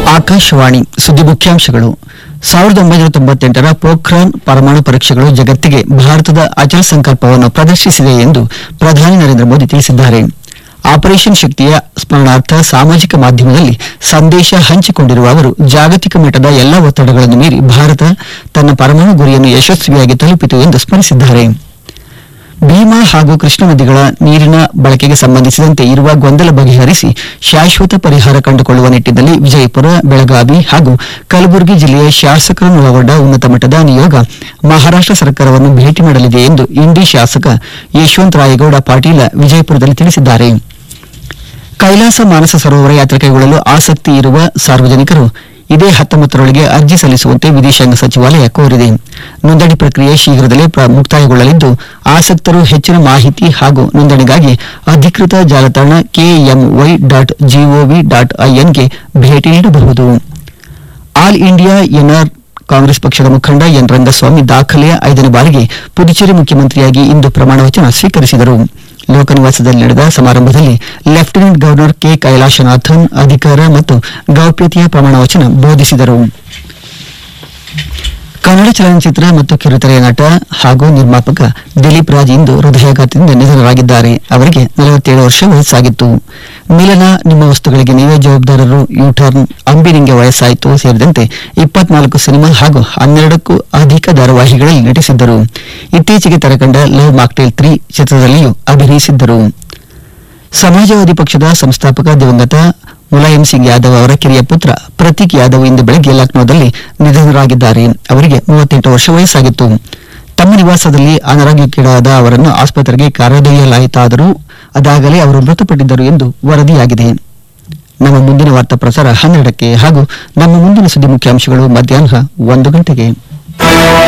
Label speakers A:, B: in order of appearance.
A: ಆಕಾಶವಾಣಿ ಸುದ್ದಿ ಮುಖ್ಯಾಂಶಗಳು ಸಾವಿರದ ಒಂಬೈನೂರ ತೊಂಬತ್ತೆಂಟರ ಪೋಖ್ರಾನ್ ಪರಮಾಣು ಪರೀಕ್ಷೆಗಳು ಜಗತ್ತಿಗೆ ಭಾರತದ ಅಚಲ ಸಂಕಲ್ಪವನ್ನು ಪ್ರದರ್ಶಿಸಿದೆ ಎಂದು ಪ್ರಧಾನಿ ನರೇಂದ್ರ ಮೋದಿ ತಿಳಿಸಿದ್ದಾರೆ ಆಪರೇಷನ್ ಶಕ್ತಿಯ ಸ್ಮರಣಾರ್ಥ ಸಾಮಾಜಿಕ ಮಾಧ್ಯಮದಲ್ಲಿ ಸಂದೇಶ ಹಂಚಿಕೊಂಡಿರುವ ಅವರು ಜಾಗತಿಕ ಮಟ್ಟದ ಎಲ್ಲ ಒತ್ತಡಗಳನ್ನು ಮೀರಿ ಭಾರತ ತನ್ನ ಪರಮಾಣು ಗುರಿಯನ್ನು ಯಶಸ್ವಿಯಾಗಿ ತಲುಪಿತು ಎಂದು ಸ್ಮರಿಸಿದ್ದಾರೆ ಭೀಮಾ ಹಾಗೂ ಕೃಷ್ಣ ನದಿಗಳ ನೀರಿನ ಬಳಕೆಗೆ ಸಂಬಂಧಿಸಿದಂತೆ ಇರುವ ಗೊಂದಲ ಬಗೆಹರಿಸಿ ಶಾಶ್ವತ ಪರಿಹಾರ ಕಂಡುಕೊಳ್ಳುವ ನಿಟ್ಟಿನಲ್ಲಿ ವಿಜಯಪುರ ಬೆಳಗಾವಿ ಹಾಗೂ ಕಲಬುರಗಿ ಜಿಲ್ಲೆಯ ಶಾಸಕರನ್ನೊಳಗೊಂಡ ಉನ್ನತ ಮಟ್ಟದ ನಿಯೋಗ ಮಹಾರಾಷ್ಟ್ರ ಸರ್ಕಾರವನ್ನು ಭೇಟಿ ಮಾಡಲಿದೆ ಎಂದು ಇಂಡಿ ಶಾಸಕ ಯಶವಂತ ರಾಯಗೌಡ ಪಾಟೀಲ ವಿಜಯಪುರದಲ್ಲಿ ತಿಳಿಸಿದ್ದಾರೆ ಕೈಲಾಸ ಮಾನಸ ಸರೋವರ ಯಾತ್ರೆ ಕೈಗೊಳ್ಳಲು ಆಸಕ್ತಿ ಇರುವ ಸಾರ್ವಜನಿಕರು ಇದೇ ಹತ್ತೊಂಬತ್ತರೊಳಗೆ ಅರ್ಜಿ ಸಲ್ಲಿಸುವಂತೆ ವಿದೇಶಾಂಗ ಸಚಿವಾಲಯ ಕೋರಿದೆ ನೋಂದಣಿ ಪ್ರಕ್ರಿಯೆ ಶೀಘ್ರದಲ್ಲೇ ಪ್ರ- ಮುಕ್ತಾಯಗೊಳ್ಳಲಿದ್ದು ಆಸಕ್ತರು ಹೆಚ್ಚಿನ ಮಾಹಿತಿ ಹಾಗೂ ನೋಂದಣಿಗಾಗಿ ಅಧಿಕೃತ ಜಾಲತಾಣ ಕೆಎಂವೈ ಡಾಟ್ ಜಿಒವಿ ಡಾಟ್ ಐಎನ್ಗೆ ಭೇಟಿ ನೀಡಬಹುದು ಆಲ್ ಇಂಡಿಯಾ ಎನ್ಆರ್ ಕಾಂಗ್ರೆಸ್ ಪಕ್ಷದ ಮುಖಂಡ ಎನ್ ರಂಗಸ್ವಾಮಿ ದಾಖಲೆಯ ಐದನೇ ಬಾರಿಗೆ ಪುದುಚೇರಿ ಮುಖ್ಯಮಂತ್ರಿಯಾಗಿ ಇಂದು ಪ್ರಮಾಣ ವಚನ ಸ್ವೀಕರಿಸಿದರು ಲೋಕನಿವಾಸದಲ್ಲಿ ನಡೆದ ಸಮಾರಂಭದಲ್ಲಿ ಲೆಫ್ಟಿನೆಂಟ್ ಗವರ್ನರ್ ಕೆ ಕೈಲಾಶನಾಥನ್ ಅಧಿಕಾರ ಮತ್ತು ಗೌಪ್ಯತೆಯ ಪ್ರಮಾಣ ವಚನ ಬೋಧಿಸಿದರು ಕನ್ನಡ ಚಲನಚಿತ್ರ ಮತ್ತು ಕಿರುತೆರೆಯ ನಟ ಹಾಗೂ ನಿರ್ಮಾಪಕ ದಿಲೀಪ್ ರಾಜ್ ಇಂದು ಹೃದಯಾಘಾತದಿಂದ ನಿಧನರಾಗಿದ್ದಾರೆ ಅವರಿಗೆ ನಲವತ್ತೇಳು ವರ್ಷ ವಯಸ್ಸಾಗಿತ್ತು ಮಿಲನ ನಿಮ್ಮ ವಸ್ತುಗಳಿಗೆ ನೀವೇ ಜವಾಬ್ದಾರರು ಯೂಟರ್ನ್ ಅಂಬಿನಿಂಗೆ ವಯಸ್ಸಾಯಿತು ಸೇರಿದಂತೆ ಇಪ್ಪತ್ನಾಲ್ಕು ಸಿನಿಮಾ ಹಾಗೂ ಹನ್ನೆರಡಕ್ಕೂ ಅಧಿಕ ಧಾರಾವಾಹಿಗಳಲ್ಲಿ ನಟಿಸಿದ್ದರು ಇತ್ತೀಚೆಗೆ ತೆರೆಕಂಡ ಲವ್ ಮಾಕ್ಟೇಲ್ ತ್ರೀ ಚಿತ್ರದಲ್ಲಿಯೂ ಅಭಿನಯಿಸಿದ್ದರು ಸಮಾಜವಾದಿ ಪಕ್ಷದ ಸಂಸ್ಥಾಪಕ ದಿವಂಗತ ಮುಲಾಯಂ ಸಿಂಗ್ ಯಾದವ್ ಅವರ ಕಿರಿಯ ಪುತ್ರ ಪ್ರತೀಕ್ ಯಾದವ್ ಇಂದು ಬೆಳಗ್ಗೆ ಲಕ್ನೋದಲ್ಲಿ ನಿಧನರಾಗಿದ್ದಾರೆ ಅವರಿಗೆ ಮೂವತ್ತೆಂಟು ವರ್ಷ ವಯಸ್ಸಾಗಿತ್ತು ತಮ್ಮ ನಿವಾಸದಲ್ಲಿ ಅನಾರೋಗ್ಯಕ್ಕೀಡಾದ ಅವರನ್ನು ಆಸ್ಪತ್ರೆಗೆ ಕರೆದೊಯ್ಯಲಾಯಿತಾದರೂ ಅದಾಗಲೇ ಅವರು ಮೃತಪಟ್ಟಿದ್ದರು ಎಂದು ವರದಿಯಾಗಿದೆ ನಮ್ಮ ಮುಂದಿನ ವಾರ್ತಾ ಪ್ರಸಾರ ಹನ್ನೆರಡಕ್ಕೆ ಹಾಗೂ ನಮ್ಮ ಮುಂದಿನ ಸುದ್ದಿ ಮುಖ್ಯಾಂಶಗಳು ಮಧ್ಯಾಹ್ನ ಒಂದು ಗಂಟೆಗೆ